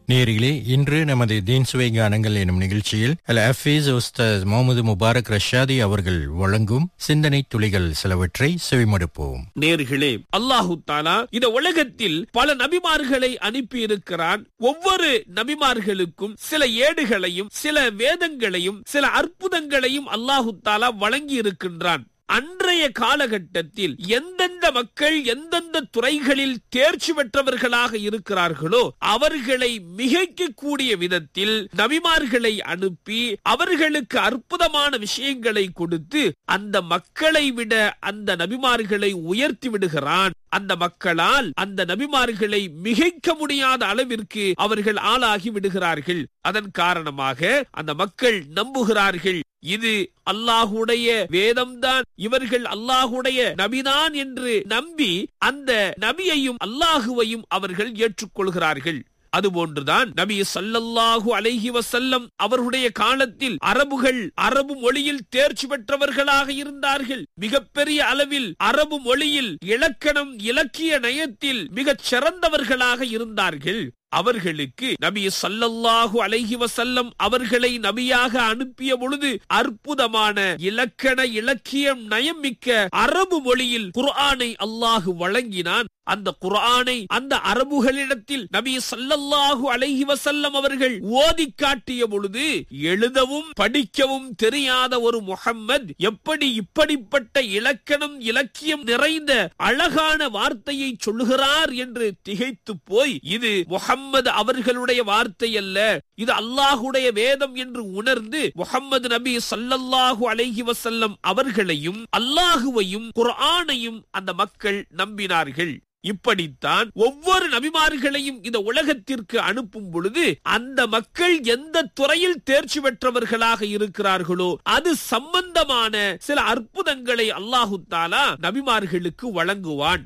நேரிலே இன்று நமது தீன் சுவை கானங்கள் எனும் நிகழ்ச்சியில் அல் ஹஃபீஸ் உஸ்தாஸ் முகமது முபாரக் ரஷாதி அவர்கள் வழங்கும் சிந்தனை துளிகள் சிலவற்றை செவிமடுப்போம் நேர்களே அல்லாஹு தாலா இந்த உலகத்தில் பல நபிமார்களை அனுப்பி இருக்கிறான் ஒவ்வொரு நபிமார்களுக்கும் சில ஏடுகளையும் சில வேதங்களையும் சில அற்புதங்களையும் அல்லாஹு தாலா வழங்கி இருக்கின்றான் அன்றைய காலகட்டத்தில் எந்தெந்த மக்கள் எந்தெந்த துறைகளில் தேர்ச்சி பெற்றவர்களாக இருக்கிறார்களோ அவர்களை மிகைக்கக்கூடிய விதத்தில் நபிமார்களை அனுப்பி அவர்களுக்கு அற்புதமான விஷயங்களை கொடுத்து அந்த மக்களை விட அந்த நபிமார்களை உயர்த்தி விடுகிறான் அந்த மக்களால் அந்த நபிமார்களை மிகைக்க முடியாத அளவிற்கு அவர்கள் ஆளாகி விடுகிறார்கள் அதன் காரணமாக அந்த மக்கள் நம்புகிறார்கள் இது அல்லாஹுடைய வேதம்தான் இவர்கள் அல்லாஹுடைய நபிதான் என்று நம்பி அந்த நபியையும் அல்லாஹுவையும் அவர்கள் ஏற்றுக்கொள்கிறார்கள் அதுபோன்றுதான் நபி சல்லல்லாஹு அலைஹி வசல்லம் அவர்களுடைய காலத்தில் அரபுகள் அரபு மொழியில் தேர்ச்சி பெற்றவர்களாக இருந்தார்கள் மிகப்பெரிய அளவில் அரபு மொழியில் இலக்கணம் இலக்கிய நயத்தில் மிகச் சிறந்தவர்களாக இருந்தார்கள் அவர்களுக்கு நபி சல்லல்லாஹு அலைஹி வசல்லம் அவர்களை நபியாக அனுப்பிய பொழுது அற்புதமான இலக்கண இலக்கியம் நயம் மிக்க அரபு மொழியில் குர்ஆனை அல்லாஹு வழங்கினான் அந்த குர்ஆனை அந்த அரபுகளிடத்தில் நபி சல்லல்லாஹு அலைஹி வசல்லம் அவர்கள் ஓதி காட்டிய பொழுது எழுதவும் படிக்கவும் தெரியாத ஒரு முகம்மது எப்படி இப்படிப்பட்ட இலக்கணம் இலக்கியம் நிறைந்த அழகான வார்த்தையை சொல்லுகிறார் என்று திகைத்து போய் இது முகம்மது அவர்களுடைய வார்த்தை அல்ல இது அல்லாஹுடைய வேதம் என்று உணர்ந்து முகம்மது நபி சல்லல்லாஹு அலைஹி வசல்லம் அவர்களையும் அல்லாஹுவையும் குர்ஆனையும் அந்த மக்கள் நம்பினார்கள் இப்படித்தான் ஒவ்வொரு நபிமார்களையும் இந்த உலகத்திற்கு அனுப்பும் பொழுது அந்த மக்கள் எந்த துறையில் தேர்ச்சி பெற்றவர்களாக இருக்கிறார்களோ அது சம்பந்தமான சில அற்புதங்களை அல்லாஹு தாலா நபிமார்களுக்கு வழங்குவான்